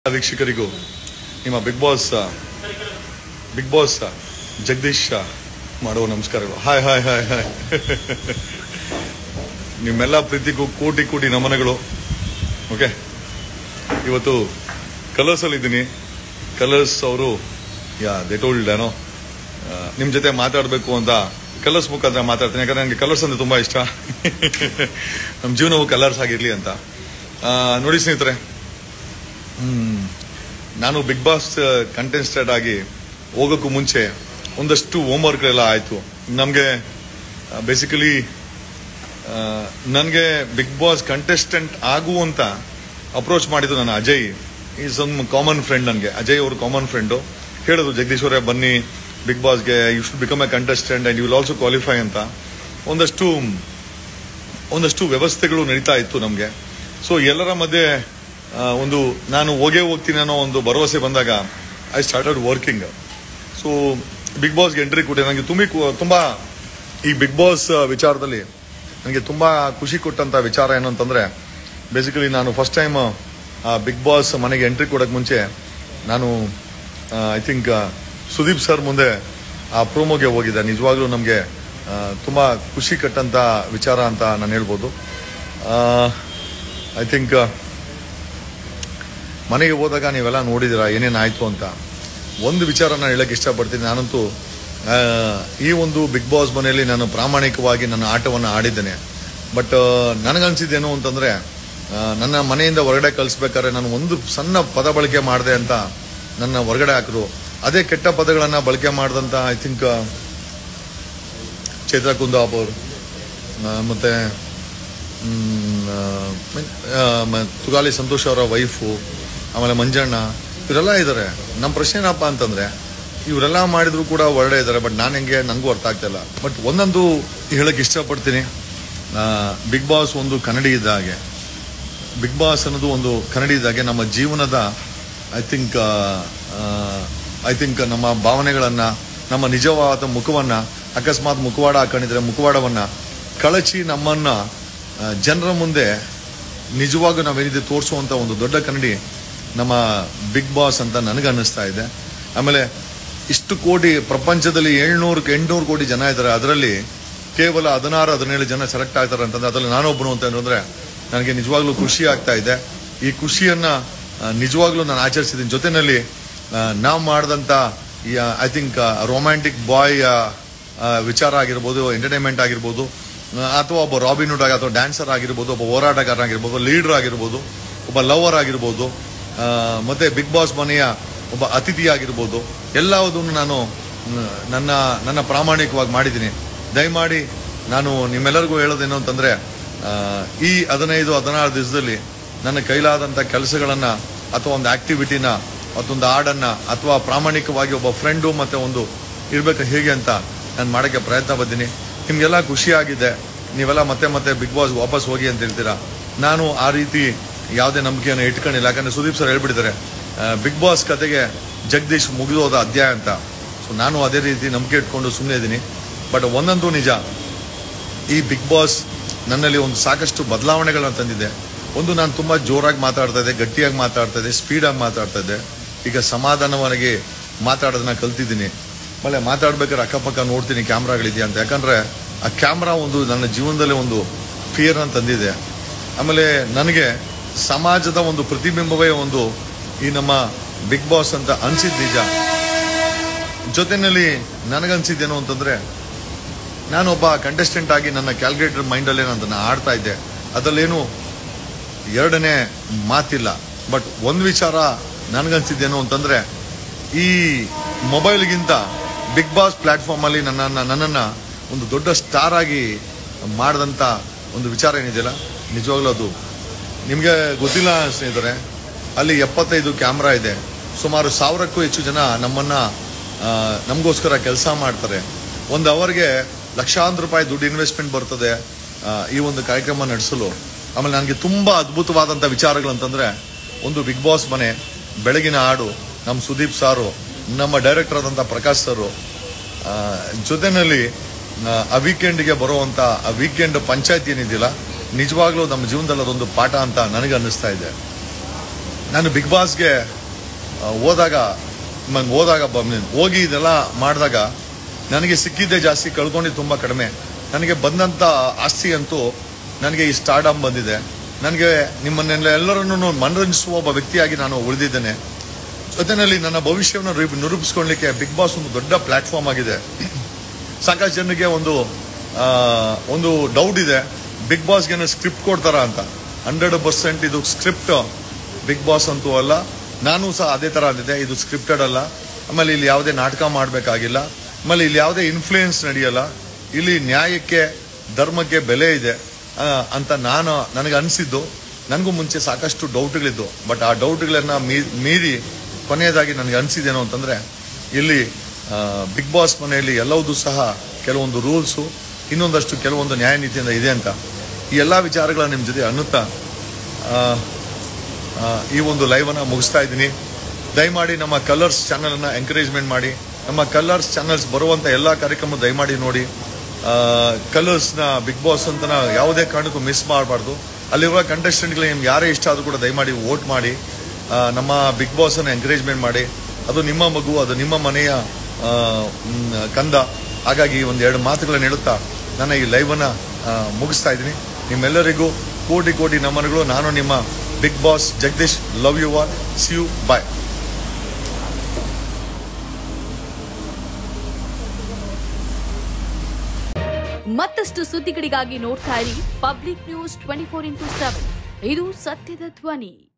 ವೀಕ್ಷಕರಿಗೂ ನಿಮ್ಮ big boss big boss Jagadish ಮಾಡುವ ನಮಸ್ಕಾರಗಳು ಹಾಯ್ ಹಾಯ್ ಹಾಯ್ ಹಾಯ್ ನಿಮ್ಮೆಲ್ಲ ಪ್ರೀತಿಗೂ ಕೋಟಿ ಕೋಟಿ ನಮನಗಳು ಓಕೆ ಇವತ್ತು ಕಲರ್ಸ್ ಅಲ್ಲಿ ಇದ್ದೀನಿ ಕಲರ್ಸ್ ಅವರು ಯಾ ದೇ ಟೋಲ್ಡ್ ಏನೋ ನಿಮ್ಮ ಜೊತೆ ಮಾತಾಡಬೇಕು ಅಂತ ಕಲರ್ಸ್ ಮುಖಾಂತರ ಮಾತಾಡ್ತೀನಿ ಯಾಕಂದ್ರೆ ನನಗೆ ಕಲರ್ಸ್ ಅಂದ್ರೆ ತುಂಬಾ ಇಷ್ಟ ನಮ್ಮ ಜೀವನವು ಕಲರ್ಸ್ ಆಗಿರ್ಲಿ ಅಂತ ಆ, ನೋಡಿ ಸ್ನೇಹಿತರೆ ಹ್ಮ್. ನಾನು ಬಿಗ್ ಬಾಸ್ ಕಂಟೆಸ್ಟೆಂಟ್ ಆಗಿ ಹೋಗೋಕ್ಕೂ ಮುಂಚೆ ಒಂದಷ್ಟು ಹೋಮ್ವರ್ಕ್ ಎಲ್ಲ ಆಯ್ತು ನಮಗೆ ಬೇಸಿಕಲಿ ನನಗೆ ಬಿಗ್ ಬಾಸ್ ಕಂಟೆಸ್ಟೆಂಟ್ ಆಗುವಂತ ಅಪ್ರೋಚ್ ಮಾಡಿದ್ದು ನನ್ನ Ajay is one common friend ನನಗೆ ಅಜಯ್ ಅವರು ಕಾಮನ್ ಫ್ರೆಂಡು ಹೇಳಿದ್ರು ಜಗದೀಶ್ ಅವರೇ ಬನ್ನಿ ಬಿಗ್ ಬಾಸ್ಗೆ you should become a contestant and you will also qualify ಅಂತ ಒಂದಷ್ಟು ಒಂದಷ್ಟು ವ್ಯವಸ್ಥೆಗಳು ನಡೀತಾ ಇತ್ತು ನಮಗೆ ಸೊ ಎಲ್ಲರ ಮಧ್ಯೆ ಆ, ಒಂದು ನಾನು ಹೋಗೇ ಹೋಗ್ತೀನಿ ಅನ್ನೋ ಒಂದು ಭರವಸೆ ಬಂದಾಗ I started working so big ಬಾಸ್ಗೆ ಎಂಟ್ರಿ ಕೊಟ್ಟೆ ನನಗೆ ತುಂಬಿ ತುಂಬಾ ಈ ಬಿಗ್ ಬಾಸ್ ವಿಚಾರದಲ್ಲಿ ನನಗೆ ತುಂಬಾ ಖುಷಿ ಕೊಟ್ಟಂತ ವಿಚಾರ ಏನು ಅಂತಂದ್ರೆ ಬೇಸಿಕಲಿ ನಾನು ಫಸ್ಟ್ ಟೈಮ್ ಬಿಗ್ ಬಾಸ್ ಮನೆಗೆ ಎಂಟ್ರಿ ಕೊಡಕ್ ಮುಂಚೆ ನಾನು ಐ ಥಿಂಕ್ ಸುದೀಪ್ ಸರ್ ಮುಂದೆ ಆ ಪ್ರೋಮೋಗೆ ಹೋಗಿದ್ದೆ ನಿಜವಾಗ್ಲೂ ನಮಗೆ ತುಂಬಾ ಖುಷಿ ಕಟ್ಟಂತ ವಿಚಾರ ಅಂತ ನಾನು ಹೇಳ್ಬೋದು ಐ ಥಿಂಕ್ ಮನೆಗೆ ಹೋದಾಗ ನೀವೆಲ್ಲ ನೋಡಿದಿರ ಏನೇನಾಯ್ತು ಅಂತ ಒಂದು ವಿಚಾರ ನಾನು ಹೇಳಕ್ ಇಷ್ಟಪಡ್ತೀನಿ ನಾನಂತೂ ಆ, ಈ ಒಂದು ಬಿಗ್ ಬಾಸ್ ಮನೆಯಲ್ಲಿ ನಾನು ಪ್ರಾಮಾಣಿಕವಾಗಿ ನನ್ನ ಆಟವನ್ನು ಆಡಿದ್ದೇನೆ ಬಟ್ ನನಗನ್ಸಿದ್ದೇನು ಅಂತಂದ್ರೆ ಆ, ನನ್ನ ಮನೆಯಿಂದ ಹೊರಗಡೆ ಕಳಿಸ್ಬೇಕಾದ್ರೆ ನಾನು ಒಂದು ಸಣ್ಣ ಪದ ಬಳಕೆ ಮಾಡಿದೆ ಅಂತ ನನ್ನ ಹೊರಗಡೆ ಹಾಕಿದ್ರು ಅದೇ ಕೆಟ್ಟ ಪದಗಳನ್ನ ಬಳಕೆ ಮಾಡಿದಂತ ಐ ಥಿಂಕ್ ಚೈತ್ರ ಕುಂದಾಪ್ ಅವರು ಆ, ಮತ್ತೆ ಮ್, ಆ, ಮ- ಆ, ಮ- ತುಗಾಲಿ ಸಂತೋಷ್ ಅವರ ವೈಫು ಆಮೇಲೆ ಮಂಜಣ್ಣ ಇವರೆಲ್ಲ ಇದ್ದಾರೆ ನಮ್ಮ ಪ್ರಶ್ನೆ ಏನಪ್ಪ ಅಂತಂದ್ರೆ ಇವರೆಲ್ಲ ಮಾಡಿದ್ರು ಕೂಡ ಹೊರಡೆ ಇದ್ದಾರೆ ಬಟ್ ನಾನು ಹೆಂಗೆ ನನಗೂ ಅರ್ಥ ಆಗ್ತಿಲ್ಲ ಬಟ್ ಒಂದೊಂದು ಹೇಳಕ್ ಇಷ್ಟಪಡ್ತೀನಿ ಬಿಗ್ ಬಾಸ್ ಒಂದು ಕನ್ನಡಿ ಇದ್ದ ಹಾಗೆ ಬಿಗ್ ಬಾಸ್ ಅನ್ನೋದು ಒಂದು ಕನ್ನಡಿ ಇದ್ದ ಹಾಗೆ ನಮ್ಮ ಜೀವನದ ಐ ಥಿಂಕ್ ಐ ಥಿಂಕ್ ನಮ್ಮ ಭಾವನೆಗಳನ್ನ ನಮ್ಮ ನಿಜವಾದ ಮುಖವನ್ನ ಅಕಸ್ಮಾತ್ ಮುಖವಾಡ ಹಾಕೊಂಡಿದ್ರೆ ಮುಖವಾಡವನ್ನ ಕಳಚಿ ನಮ್ಮನ್ನ ಜನರ ಮುಂದೆ ನಿಜವಾಗೂ ನಾವೇನಿದೆ ತೋರಿಸುವಂತ ಒಂದು ದೊಡ್ಡ ಕನ್ನಡಿ ನಮ್ಮ ಬಿಗ್ ಬಾಸ್ ಅಂತ ನನಗೆ ಅನ್ನಿಸ್ತಾ ಇದೆ ಆಮೇಲೆ ಇಷ್ಟು ಕೋಟಿ ಪ್ರಪಂಚದಲ್ಲಿ ಏಳ್ನೂರಕ್ಕೆ ಎಂಟುನೂರು ಕೋಟಿ ಜನ ಇದ್ದಾರೆ ಅದರಲ್ಲಿ ಕೇವಲ ಹದಿನಾರು ಹದಿನೇಳು ಜನ ಸೆಲೆಕ್ಟ್ ಆಗ್ತಾರೆ ಅಂತಂದ್ರೆ ಅದರಲ್ಲಿ ನಾನೊಬ್ಬನು ಅಂತ ಅಂದ್ರೆ ನನಗೆ ನಿಜವಾಗ್ಲೂ ಖುಷಿ ಆಗ್ತಾ ಇದೆ ಈ ಖುಷಿಯನ್ನ ಆ, ನಿಜವಾಗ್ಲೂ ನಾನು ಆಚರಿಸಿದ್ದೀನಿ ಜೊತೆನಲ್ಲಿ ನಾವು ಮಾಡಿದಂತ ಈ ಐ ಥಿಂಕ್ ರೊಮ್ಯಾಂಟಿಕ್ ಬಾಯ್ ವಿಚಾರ ಆಗಿರ್ಬೋದು ಎಂಟರ್ಟೈನ್ಮೆಂಟ್ ಆಗಿರ್ಬೋದು ಆ, ಅಥವಾ ಒಬ್ಬ ರಾಬಿನ್ ಹುಡ್ ಆಗಿ ಅಥವಾ ಡ್ಯಾನ್ಸರ್ ಆಗಿರ್ಬೋದು ಒಬ್ಬ ಹೋರಾಟಗಾರ ಆಗಿರ್ಬೋದು ಲೀಡರ್ ಆಗಿರ್ಬೋದು ಒಬ್ಬ ಲವರ್ ಆಗಿರ್ಬೋದು ಆ, ಮತ್ತೆ ಬಿಗ್ ಬಾಸ್ ಮನೆಯ ಒಬ್ಬ ಅತಿಥಿ ಆಗಿರ್ಬೋದು ಎಲ್ಲವುದನ್ನು ನಾನು ಮ್, ನನ್ನ ನನ್ನ ಪ್ರಾಮಾಣಿಕವಾಗಿ ಮಾಡಿದ್ದೀನಿ ದಯಮಾಡಿ ನಾನು ನಿಮ್ಮೆಲ್ಲರಿಗೂ ಹೇಳೋದೇನು ಅಂತಂದ್ರೆ ಆ, ಈ ಹದಿನೈದು ಹದಿನಾರು ದಿವಸದಲ್ಲಿ ನನ್ನ ಕೈಲಾದಂತ ಕೆಲಸಗಳನ್ನ ಅಥವಾ ಒಂದು ಆಕ್ಟಿವಿಟಿನ ಮತ್ತೊಂದು ಹಾಡನ್ನ ಅಥವಾ ಪ್ರಾಮಾಣಿಕವಾಗಿ ಒಬ್ಬ ಫ್ರೆಂಡು ಮತ್ತೆ ಒಂದು ಇರ್ಬೇಕು ಹೇಗೆ ಅಂತ ನಾನು ಮಾಡಕ್ಕೆ ಪ್ರಯತ್ನ ಪಡ್ತೀನಿ ನಿಮ್ಗೆಲ್ಲ ಖುಷಿ ಆಗಿದೆ ನೀವೆಲ್ಲ ಮತ್ತೆ ಮತ್ತೆ ಬಿಗ್ ಬಾಸ್ ವಾಪಸ್ ಹೋಗಿ ಅಂತ ಹೇಳ್ತೀರಾ ನಾನು ಆ ರೀತಿ ಯಾವುದೇ ನಂಬಿಕೆಯನ್ನು ಇಟ್ಕೊಂಡಿಲ್ಲ ಯಾಕಂದ್ರೆ ಸುದೀಪ್ ಸರ್ ಹೇಳ್ಬಿಟ್ಟಿದ್ದಾರೆ ಬಿಗ್ ಬಾಸ್ ಕತೆಗೆ ಜಗದೀಶ್ ಮುಗಿದೋದ ಅಧ್ಯಾಯ ಅಂತ ಸೊ ನಾನು ಅದೇ ರೀತಿ ನಂಬಿಕೆ ಇಟ್ಕೊಂಡು ಸುಮ್ಮನೆ ಇದ್ದೀನಿ ಬಟ್ ಒಂದಂತೂ ನಿಜ ಈ ಬಿಗ್ ಬಾಸ್ ನನ್ನಲ್ಲಿ ಒಂದು ಸಾಕಷ್ಟು ಬದಲಾವಣೆಗಳನ್ನ ತಂದಿದೆ ಒಂದು ನಾನು ತುಂಬಾ ಜೋರಾಗಿ ಮಾತಾಡ್ತಾ ಇದ್ದೆ ಗಟ್ಟಿಯಾಗಿ ಮಾತಾಡ್ತಾ ಇದ್ದೆ ಸ್ಪೀಡಾಗಿ ಮಾತಾಡ್ತಾ ಇದ್ದೆ ಈಗ ಸಮಾಧಾನವಾಗಿ ಮಾತಾಡೋದನ್ನ ಕಲ್ತಿದ್ದೀನಿ ಆಮೇಲೆ ಮಾತಾಡ್ಬೇಕಾದ್ರೆ ಅಕ್ಕಪಕ್ಕ ನೋಡ್ತೀನಿ ಕ್ಯಾಮ್ರಾಗಳಿದೆಯಾ ಅಂತ ಯಾಕಂದ್ರೆ ಆ ಕ್ಯಾಮ್ರಾ ಒಂದು ನನ್ನ ಜೀವನದಲ್ಲಿ ಒಂದು ಫಿಯರ್ ಅಂತ ತಂದಿದೆ ಆಮೇಲೆ ನನಗೆ ಸಮಾಜದ ಒಂದು ಪ್ರತಿಬಿಂಬವೇ ಒಂದು ಈ ನಮ್ಮ ಬಿಗ್ ಬಾಸ್ ಅಂತ ಅನ್ಸಿದ್ ನಿಜ ಜೊತೆನಲ್ಲಿ ನನಗನ್ಸಿದ್ದೇನು ಅಂತಂದ್ರೆ ನಾನೊಬ್ಬ ಕಂಟೆಸ್ಟೆಂಟ್ ಆಗಿ ನನ್ನ ಕ್ಯಾಲ್ಕುಲೇಟರ್ ಮೈಂಡಲ್ಲೇ ನಾನು ಅದನ್ನ ಆಡ್ತಾ ಇದ್ದೆ ಅದರಲ್ಲೇನು ಎರಡನೇ ಮಾತಿಲ್ಲ ಬಟ್ ಒಂದು ವಿಚಾರ ನನಗನ್ಸಿದ್ದೇನು ಅಂತಂದ್ರೆ ಈ ಮೊಬೈಲ್ಗಿಂತ ಬಿಗ್ ಬಾಸ್ ಪ್ಲಾಟ್ಫಾರ್ಮ್ ಅಲ್ಲಿ ನನ್ನನ್ನ ನನ್ನನ್ನ ಒಂದು ದೊಡ್ಡ ಸ್ಟಾರ್ ಆಗಿ ಮಾಡಿದಂತ ಒಂದು ವಿಚಾರ ಏನಿದೆಯಲ್ಲ ನಿಜವಾಗ್ಲೂ ಅದು ನಿಮಗೆ ಗೊತ್ತಿಲ್ಲ ಸ್ನೇಹಿತರೆ ಅಲ್ಲಿ ಎಪ್ಪತ್ತೈದು ಕ್ಯಾಮ್ರಾ ಇದೆ ಸುಮಾರು ಸಾವಿರಕ್ಕೂ ಹೆಚ್ಚು ಜನ ನಮ್ಮನ್ನ ಆ, ನಮಗೋಸ್ಕರ ಕೆಲಸ ಮಾಡ್ತಾರೆ ಒಂದು ಅವರ್ಗೆ ಲಕ್ಷಾಂತರ ರೂಪಾಯಿ ದುಡ್ಡು ಇನ್ವೆಸ್ಟ್ಮೆಂಟ್ ಬರ್ತದೆ ಆ, ಈ ಒಂದು ಕಾರ್ಯಕ್ರಮ ನಡೆಸಲು ಆಮೇಲೆ ನನಗೆ ತುಂಬಾ ಅದ್ಭುತವಾದಂಥ ವಿಚಾರಗಳು ಅಂತಂದ್ರೆ ಒಂದು ಬಿಗ್ ಬಾಸ್ ಮನೆ ಬೆಳಗಿನ ಹಾಡು ನಮ್ಮ ಸುದೀಪ್ ಸಾರು ನಮ್ಮ ಡೈರೆಕ್ಟರ್ ಆದಂಥ ಪ್ರಕಾಶ್ ಸರು ಆ, ಜೊತೆನಲ್ಲಿ ಆ, ಆ ವೀಕೆಂಡ್ಗೆ ಬರುವಂತ ಆ ವೀಕೆಂಡ್ ಪಂಚಾಯತ್ ಏನಿದೆಯಲ್ಲ ನಿಜವಾಗ್ಲೂ ನಮ್ಮ ಜೀವನದಲ್ಲಿ ಅದೊಂದು ಪಾಠ ಅಂತ ನನಗೆ ಅನ್ನಿಸ್ತಾ ಇದೆ ನಾನು ಬಿಗ್ ಬಾಸ್ಗೆ ಆ, ಹೋದಾಗ ನಂಗೆ ಹೋದಾಗ ಬ- ಹೋಗಿ ಇದೆಲ್ಲ ಮಾಡಿದಾಗ ನನಗೆ ಸಿಕ್ಕಿದ್ದೆ ಜಾಸ್ತಿ ಕಳ್ಕೊಂಡಿದ್ದು ತುಂಬ ಕಡಿಮೆ ನನಗೆ ಬಂದಂಥ ಆಸ್ತಿ ಅಂತೂ ನನಗೆ ಈ ಸ್ಟಾರ್ಡಮ್ ಬಂದಿದೆ ನನಗೆ ನಿಮ್ಮನ್ನೆಲ್ಲ ಎಲ್ಲರನ್ನೂ ಮನರಂಜಿಸುವ ಒಬ್ಬ ವ್ಯಕ್ತಿಯಾಗಿ ನಾನು ಉಳಿದಿದ್ದೇನೆ ಜೊತೆಯಲ್ಲಿ ನನ್ನ ಭವಿಷ್ಯವನ್ನು ರಿ- ನಿರೂಪಿಸ್ಕೊಳ್ಳಿಕ್ಕೆ ಬಿಗ್ ಬಾಸ್ ಒಂದು ದೊಡ್ಡ ಪ್ಲಾಟ್ಫಾರ್ಮ್ ಆಗಿದೆ ಸಾಕಷ್ಟು ಜನರಿಗೆ ಒಂದು ಆ, ಒಂದು ಡೌಟ್ ಇದೆ ಬಿಗ್ ಬಾಸ್ಗೆ ಏನೋ ಸ್ಕ್ರಿಪ್ಟ್ ಕೊಡ್ತಾರ ಅಂತ ಹಂಡ್ರೆಡ್ ಪರ್ಸೆಂಟ್ ಇದು ಸ್ಕ್ರಿಪ್ಟ್ ಬಿಗ್ ಬಾಸ್ ಅಂತೂ ಅಲ್ಲ ನಾನು ಸಹ ಅದೇ ತರ ಅಂದಿದ್ದೆ ಇದು ಸ್ಕ್ರಿಪ್ಟೆಡ್ ಅಲ್ಲ ಆಮೇಲೆ ಇಲ್ಲಿ ಯಾವುದೇ ನಾಟಕ ಮಾಡಬೇಕಾಗಿಲ್ಲ ಆಮೇಲೆ ಇಲ್ಲಿ ಯಾವುದೇ ಇನ್ಫ್ಲೂಯೆನ್ಸ್ ನಡೆಯಲ್ಲ ಇಲ್ಲಿ ನ್ಯಾಯಕ್ಕೆ ಧರ್ಮಕ್ಕೆ ಬೆಲೆ ಇದೆ ಆ, ಅಂತ ನಾನು ನನಗೆ ಅನಿಸಿದ್ದು ನನಗೂ ಮುಂಚೆ ಸಾಕಷ್ಟು ಡೌಟ್ಗಳಿದ್ದು ಬಟ್ ಆ ಡೌಟ್ಗಳನ್ನ ಮೀ- ಮೀರಿ ಕೊನೆಯದಾಗಿ ನನಗೆ ಅನಿಸಿದ್ದೇನು ಅಂತಂದ್ರೆ ಇಲ್ಲಿ ಬಿಗ್ ಬಾಸ್ ಮನೆಯಲ್ಲಿ ಎಲ್ಲವೂ ಸಹ ಕೆಲವೊಂದು ರೂಲ್ಸು ಇನ್ನೊಂದಷ್ಟು ಕೆಲವೊಂದು ನ್ಯಾಯ ನೀತಿಯಿಂದ ಇದೆ ಅಂತ ಈ ಎಲ್ಲ ವಿಚಾರಗಳನ್ನ ನಿಮ್ಮ ಜೊತೆ ಅನ್ನುತ್ತಾ ಆ, ಆ, ಈ ಒಂದು ಲೈವನ್ನ ಮುಗಿಸ್ತಾ ಇದ್ದೀನಿ ದಯಮಾಡಿ ನಮ್ಮ ಕಲರ್ಸ್ ಚಾನಲನ್ನು ಎಂಕರೇಜ್ಮೆಂಟ್ ಮಾಡಿ ನಮ್ಮ ಕಲರ್ಸ್ ಚಾನಲ್ಸ್ ಬರುವಂಥ ಎಲ್ಲ ಕಾರ್ಯಕ್ರಮ ದಯಮಾಡಿ ನೋಡಿ ಕಲರ್ಸ್ನ ಬಿಗ್ ಬಾಸ್ ಅಂತ ಯಾವುದೇ ಕಾರಣಕ್ಕೂ ಮಿಸ್ ಮಾಡಬಾರ್ದು ಅಲ್ಲಿರುವ ಕಂಟೆಸ್ಟೆಂಟ್ಗಳಿಗೆ ನಿಮ್ಗೆ ಯಾರೇ ಇಷ್ಟ ಆದರೂ ಕೂಡ ದಯಮಾಡಿ ವೋಟ್ ಮಾಡಿ ಆ, ನಮ್ಮ ಬಿಗ್ ಬಾಸನ್ನು ಎಂಕರೇಜ್ಮೆಂಟ್ ಮಾಡಿ ಅದು ನಿಮ್ಮ ಮಗು ಅದು ನಿಮ್ಮ ಮನೆಯ ಆ, ಮ್, ಕಂದ ಹಾಗಾಗಿ ಒಂದು ಎರಡು ಮಾತುಗಳನ್ನು ಹೇಳುತ್ತಾ ನನ್ನ ಈ ಲೈವನ್ನ ಆ, ಮುಗಿಸ್ತಾ ಇದ್ದೀನಿ ನಿಮ್ಮೆಲ್ಲರಿಗೂ ಕೋಟಿ ಕೋಟಿ ನಮನಗಳು ನಾನು ನಿಮ್ಮ big boss Jagadish love you all see you bye ಮತ್ತಷ್ಟು ಸುದ್ದಿಗಳಿಗಾಗಿ ನೋಡ್ತಾ ಇರಿ public news twenty four into seven ಇದು ಸತ್ಯದ ಧ್ವನಿ